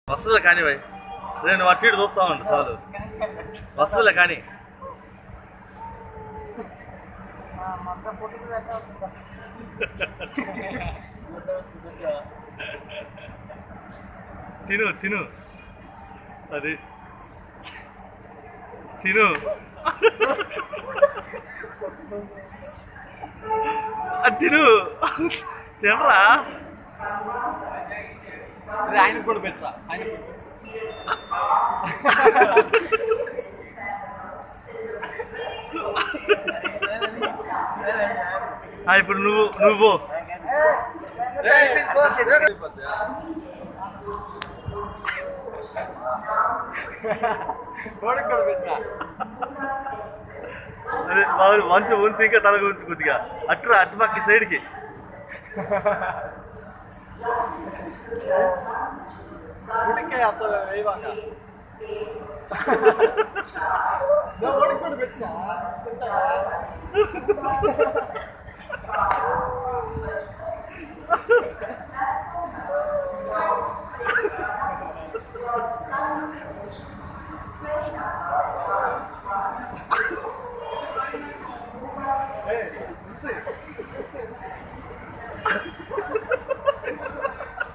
వస్తుందిలే కానీ భయ్ నేను అటు ఇటు చూస్తా ఉండు చాలు వస్తుందిలే కానీ తిను తిను అది తిను అది తిను తినరా ఆయనకు కూడా పెట్టరా ఆయన ఆ, ఇప్పుడు నువ్వు నువ్వు పో కోడికి కూడా పెట్టరా అదే బాగా మంచు ఉంచి ఇంకా తలగా ఉంచి కొద్దిగా అట్రా అటు పక్క సైడ్కి ఉడికే అసలు వేయవాక కోడికి కూడా పెట్టినా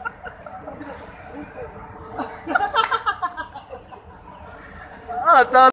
చాలా